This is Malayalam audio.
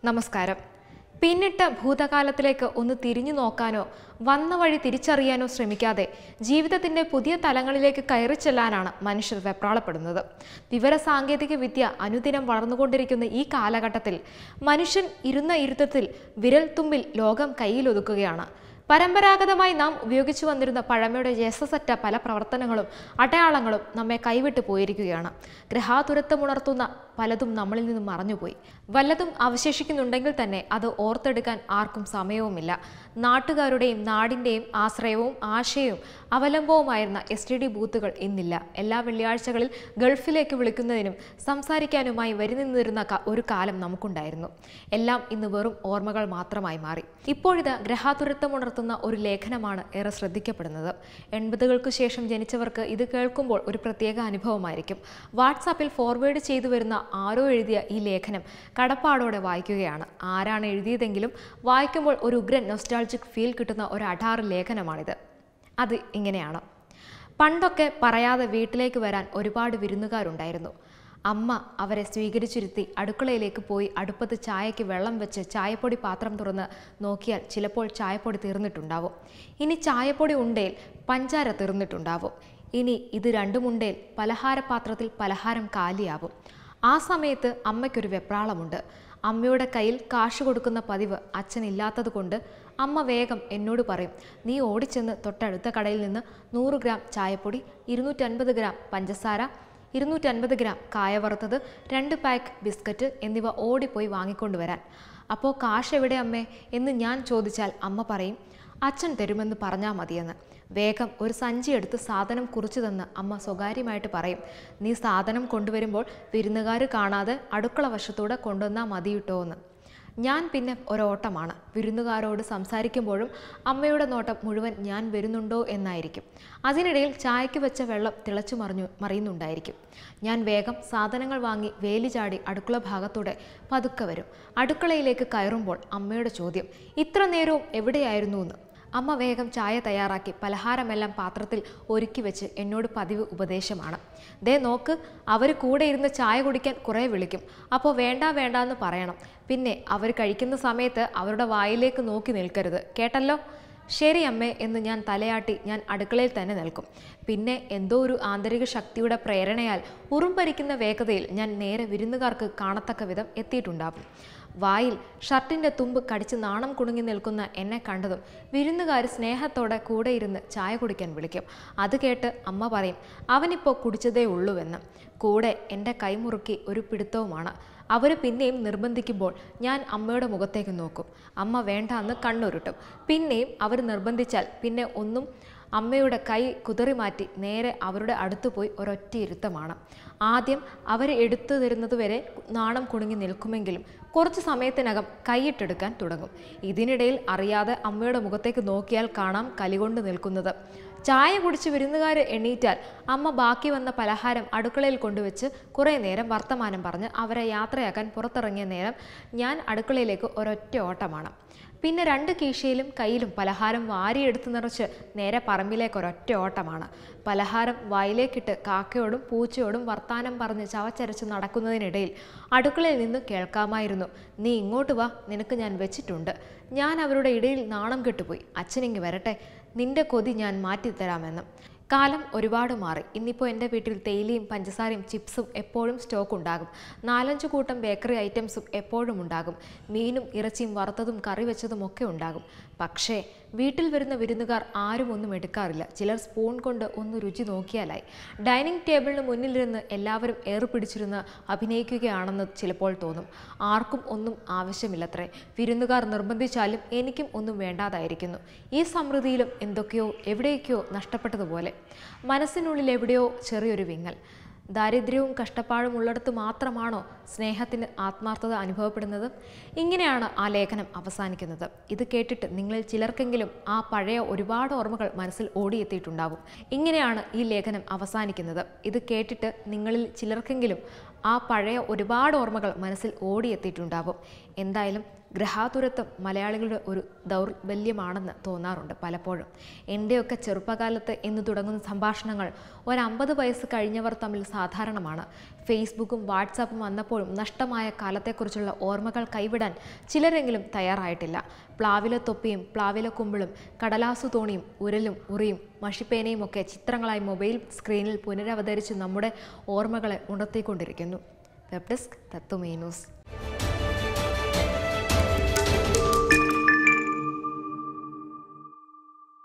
നമസ്കാരം പിന്നിട്ട ഭൂതകാലത്തിലേക്ക് ഒന്ന് തിരിഞ്ഞു നോക്കാനോ വന്ന വഴി തിരിച്ചറിയാനോ ശ്രമിക്കാതെ ജീവിതത്തിന്റെ പുതിയ തലങ്ങളിലേക്ക് കയറി ചെല്ലാനാണ് മനുഷ്യർ വെപ്രാളപ്പെടുന്നത് വിവര സാങ്കേതിക വിദ്യ അനുദിനം വളർന്നുകൊണ്ടിരിക്കുന്ന ഈ കാലഘട്ടത്തിൽ മനുഷ്യൻ ഇരുന്ന ഇരുത്തത്തിൽ വിരൽ തുമ്പിൽ ലോകം കയ്യിലൊതുക്കുകയാണ് പരമ്പരാഗതമായി നാം ഉപയോഗിച്ചു വന്നിരുന്ന പഴമയുടെ രസസറ്റ പല പ്രവർത്തനങ്ങളും അടയാളങ്ങളും നമ്മെ കൈവിട്ടു പോയിരിക്കുകയാണ് ഗ്രഹാതുരത്വമുണർത്തുന്ന പലതും നമ്മളിൽ നിന്നും മറഞ്ഞുപോയി വല്ലതും അവശേഷിക്കുന്നുണ്ടെങ്കിൽ തന്നെ അത് ഓർത്തെടുക്കാൻ ആർക്കും സമയവുമില്ല നാട്ടുകാരുടെയും നാടിൻ്റെയും ആശ്രയവും ആശയവും അവലംബവുമായിരുന്ന എസ് ടി ഡി ബൂത്തുകൾ ഇന്നില്ല എല്ലാ വെള്ളിയാഴ്ചകളിൽ ഗൾഫിലേക്ക് വിളിക്കുന്നതിനും സംസാരിക്കാനുമായി വരുന്നിരുന്ന ക- ഒരു കാലം നമുക്കുണ്ടായിരുന്നു എല്ലാം ഇന്ന് വെറും ഓർമ്മകൾ മാത്രമായി മാറി ഇപ്പോഴിത് ഗ്രഹാതുരത്വമുണർത്തുന്ന ഒരു ലേഖനമാണ് ഏറെ ശ്രദ്ധിക്കപ്പെടുന്നത് എൺപതുകൾക്ക് ശേഷം ജനിച്ചവർക്ക് ഇത് കേൾക്കുമ്പോൾ ഒരു പ്രത്യേക അനുഭവമായിരിക്കും വാട്സാപ്പിൽ ഫോർവേഡ് ചെയ്തു വരുന്ന ആരോ എഴുതിയ ഈ ലേഖനം കടപ്പാടോടെ വായിക്കുകയാണ് ആരാണ് എഴുതിയതെങ്കിലും വായിക്കുമ്പോൾ ഒരു ഉഗ്രൻ നൊസ്റ്റാൾജിക് ഫീൽ കിട്ടുന്ന ഒരു അഠാറ് ലേഖനമാണിത് അത് ഇങ്ങനെയാണ് പണ്ടൊക്കെ പറയാതെ വീട്ടിലേക്ക് വരാൻ ഒരുപാട് വിരുന്നുകാരുണ്ടായിരുന്നു അമ്മ അവരെ സ്വീകരിച്ചിരുത്തി അടുക്കളയിലേക്ക് പോയി അടുപ്പത്ത് ചായയ്ക്ക് വെള്ളം വെച്ച് ചായപ്പൊടി പാത്രം തുറന്ന് നോക്കിയാൽ ചിലപ്പോൾ ചായപ്പൊടി തീർന്നിട്ടുണ്ടാവും ഇനി ചായപ്പൊടി ഉണ്ടേൽ പഞ്ചാര തീർന്നിട്ടുണ്ടാവും ഇനി ഇത് രണ്ടുമുണ്ടേൽ പലഹാരപാത്രത്തിൽ പലഹാരം കാലിയാവും ആ സമയത്ത് അമ്മയ്ക്കൊരു വെപ്രാളമുണ്ട് അമ്മയുടെ കയ്യിൽ കാശ് കൊടുക്കുന്ന പതിവ് അച്ഛനില്ലാത്തത് കൊണ്ട് അമ്മ വേഗം എന്നോട് പറയും നീ ഓടിച്ചെന്ന് തൊട്ടടുത്ത കടയിൽ നിന്ന് നൂറ് ഗ്രാം ചായപ്പൊടി ഇരുന്നൂറ്റൻപത് ഗ്രാം പഞ്ചസാര ഇരുന്നൂറ്റൻപത് ഗ്രാം കായ വറുത്തത് രണ്ട് പാക്ക് ബിസ്ക്കറ്റ് എന്നിവ ഓടിപ്പോയി വാങ്ങിക്കൊണ്ടുവരാൻ അപ്പോൾ കാശ് എവിടെ അമ്മേ എന്ന് ഞാൻ ചോദിച്ചാൽ അമ്മ പറയും അച്ഛൻ തരുമെന്ന് പറഞ്ഞാൽ മതിയെന്ന് വേഗം ഒരു സഞ്ചി എടുത്ത് സാധനം കുറിച്ചു തന്ന് അമ്മ സ്വകാര്യമായിട്ട് പറയും നീ സാധനം കൊണ്ടുവരുമ്പോൾ വിരുന്നുകാർ കാണാതെ അടുക്കള വശത്തൂടെ കൊണ്ടുവന്നാൽ മതിയിട്ടോ എന്ന് ഞാൻ പിന്നെ ഒരോട്ടമാണ് വിരുന്നുകാരോട് സംസാരിക്കുമ്പോഴും അമ്മയുടെ നോട്ടം മുഴുവൻ ഞാൻ വരുന്നുണ്ടോ എന്നായിരിക്കും അതിനിടയിൽ ചായക്ക് വെച്ച വെള്ളം തിളച്ചു മറിഞ്ഞു മറിയുന്നുണ്ടായിരിക്കും ഞാൻ വേഗം സാധനങ്ങൾ വാങ്ങി വേലി ചാടി അടുക്കള ഭാഗത്തൂടെ പതുക്കെ വരും അടുക്കളയിലേക്ക് കയറുമ്പോൾ അമ്മയുടെ ചോദ്യം ഇത്ര നേരവും എവിടെയായിരുന്നു എന്ന് അമ്മ വേഗം ചായ തയ്യാറാക്കി പലഹാരമെല്ലാം പാത്രത്തിൽ ഒരുക്കി വെച്ച് എന്നോട് പതിവ് ഉപദേശമാണ് ദേ നോക്ക് അവർ കൂടെ ഇരുന്ന് ചായ കുടിക്കാൻ കുറേ വിളിക്കും അപ്പോൾ വേണ്ട വേണ്ട എന്ന് പറയണം പിന്നെ അവർ കഴിക്കുന്ന സമയത്ത് അവരുടെ വായിലേക്ക് നോക്കി നിൽക്കരുത് കേട്ടല്ലോ ശരി അമ്മേ എന്ന് ഞാൻ തലയാട്ടി ഞാൻ അടുക്കളയിൽ തന്നെ നിൽക്കും പിന്നെ എന്തോ ഒരു ആന്തരിക ശക്തിയുടെ പ്രേരണയാൽ ഉറുമ്പരിക്കുന്ന വേഗതയിൽ ഞാൻ നേരെ വിരുന്നുകാർക്ക് കാണത്തക്ക വിധം എത്തിയിട്ടുണ്ടാകും വായിൽ ഷർട്ടിൻ്റെ തുമ്പ് കടിച്ച് നാണം കുണുങ്ങി നിൽക്കുന്ന എന്നെ കണ്ടതും വിരുന്നുകാർ സ്നേഹത്തോടെ കൂടെ ഇരുന്ന് ചായ കുടിക്കാൻ വിളിക്കും അത് കേട്ട് അമ്മ പറയും അവനിപ്പോൾ കുടിച്ചതേ ഉള്ളൂവെന്ന് കൂടെ എൻ്റെ കൈമുറുക്കി ഒരു പിടുത്തവുമാണ് അവർ പിന്നെയും നിർബന്ധിക്കുമ്പോൾ ഞാൻ അമ്മയുടെ മുഖത്തേക്ക് നോക്കും അമ്മ വേണ്ട എന്ന് കണ്ണുരുട്ടും പിന്നെയും അവർ നിർബന്ധിച്ചാൽ പിന്നെ ഒന്നും അമ്മയുടെ കൈ കുതറി മാറ്റി നേരെ അവരുടെ അടുത്ത് പോയി ഒരൊറ്റ ഇരുത്തമാണ് ആദ്യം അവർ എടുത്തു തരുന്നതുവരെ നാണം കുണുങ്ങി നിൽക്കുമെങ്കിലും കുറച്ച് സമയത്തിനകം കൈയിട്ടെടുക്കാൻ തുടങ്ങും ഇതിനിടയിൽ അറിയാതെ അമ്മയുടെ മുഖത്തേക്ക് നോക്കിയാൽ കാണാം കലികൊണ്ട് നിൽക്കുന്നത് ചായ കുടിച്ച് വിരുന്നുകാർ എണീറ്റാൽ അമ്മ ബാക്കി വന്ന പലഹാരം അടുക്കളയിൽ കൊണ്ടുവച്ച് കുറേ നേരം വർത്തമാനം പറഞ്ഞ് അവരെ യാത്രയാക്കാൻ പുറത്തിറങ്ങിയ നേരം ഞാൻ അടുക്കളയിലേക്ക് ഒരൊറ്റ ഓട്ടമാണ് പിന്നെ രണ്ട് കീശയിലും കയ്യിലും പലഹാരം വാരിയെടുത്ത് നിറച്ച് നേരെ പറമ്പിലേക്ക് ഒരൊറ്റ ഓട്ടമാണ് പലഹാരം വായിലേക്കിട്ട് കാക്കയോടും പൂച്ചയോടും വർത്താനം പറഞ്ഞ് ചവച്ചരച്ച് നടക്കുന്നതിനിടയിൽ അടുക്കളയിൽ നിന്ന് കേൾക്കാമായിരുന്നു നീ ഇങ്ങോട്ട് വാ നിനക്ക് ഞാൻ വെച്ചിട്ടുണ്ട് ഞാൻ അവരുടെ ഇടയിൽ നാണം കെട്ടുപോയി അച്ഛനിങ്ങ് വരട്ടെ നിന്റെ കൊതി ഞാൻ മാറ്റിത്തരാമെന്ന് കാലം ഒരുപാട് മാറി ഇന്നിപ്പോൾ എൻ്റെ വീട്ടിൽ തേയിലയും പഞ്ചസാരയും ചിപ്സും എപ്പോഴും സ്റ്റോക്ക് ഉണ്ടാകും നാലഞ്ച് കൂട്ടം ബേക്കറി ഐറ്റംസും എപ്പോഴും ഉണ്ടാകും മീനും ഇറച്ചിയും വറുത്തതും കറി വെച്ചതും ഒക്കെ ഉണ്ടാകും പക്ഷേ വീട്ടിൽ വരുന്ന വിരുന്നുകാർ ആരും ഒന്നും എടുക്കാറില്ല ചിലർ സ്പൂൺ കൊണ്ട് ഒന്ന് രുചി നോക്കിയാലായി ഡൈനിങ് ടേബിളിന് മുന്നിലിരുന്ന് എല്ലാവരും ഏറ് പിടിച്ചിരുന്ന് അഭിനയിക്കുകയാണെന്ന് ചിലപ്പോൾ തോന്നും ആർക്കും ഒന്നും ആവശ്യമില്ലത്രേ വിരുന്നുകാർ നിർബന്ധിച്ചാലും എനിക്കും ഒന്നും വേണ്ടാതായിരിക്കുന്നു ഈ സമൃദ്ധിയിലും എന്തൊക്കെയോ എവിടേക്കോ നഷ്ടപ്പെട്ടതുപോലെ മനസ്സിനുള്ളിൽ എവിടെയോ ചെറിയൊരു വിങ്ങൽ ദാരിദ്ര്യവും കഷ്ടപ്പാടും ഉള്ളിടത്ത് മാത്രമാണോ സ്നേഹത്തിന് ആത്മാർത്ഥത അനുഭവപ്പെടുന്നത് ഇങ്ങനെയാണ് ആ ലേഖനം അവസാനിക്കുന്നത് ഇത് കേട്ടിട്ട് നിങ്ങളിൽ ചിലർക്കെങ്കിലും ആ പഴയ ഒരുപാട് ഓർമ്മകൾ മനസ്സിൽ ഓടിയെത്തിയിട്ടുണ്ടാവും ഇങ്ങനെയാണ് ഈ ലേഖനം അവസാനിക്കുന്നത് ഇത് കേട്ടിട്ട് നിങ്ങളിൽ ചിലർക്കെങ്കിലും ആ പഴയ ഒരുപാട് ഓർമ്മകൾ മനസ്സിൽ ഓടിയെത്തിയിട്ടുണ്ടാവും എന്തായാലും ഗ്രഹാതുരത്വം മലയാളികളുടെ ഒരു ദൗർബല്യമാണെന്ന് തോന്നാറുണ്ട് പലപ്പോഴും എൻ്റെയൊക്കെ ചെറുപ്പകാലത്ത് എന്ന് തുടങ്ങുന്ന സംഭാഷണങ്ങൾ ഒരമ്പത് വയസ്സ് കഴിഞ്ഞവർ തമ്മിൽ സാധാരണമാണ് ഫേസ്ബുക്കും വാട്സാപ്പും വന്നപ്പോഴും നഷ്ടമായ കാലത്തെക്കുറിച്ചുള്ള ഓർമ്മകൾ കൈവിടാൻ ചിലരെങ്കിലും തയ്യാറായിട്ടില്ല പ്ലാവില തൊപ്പിയും പ്ലാവില കുമ്പിളും കടലാസു തോണിയും ഉരലും ഉറിയും മഷിപ്പേനയും ഒക്കെ ചിത്രങ്ങളായി മൊബൈൽ സ്ക്രീനിൽ പുനരവതരിച്ച് നമ്മുടെ ഓർമ്മകളെ ഉണർത്തിക്കൊണ്ടിരിക്കുന്നു വെബ് ഡെസ്ക് തത്വമേ ന്യൂസ്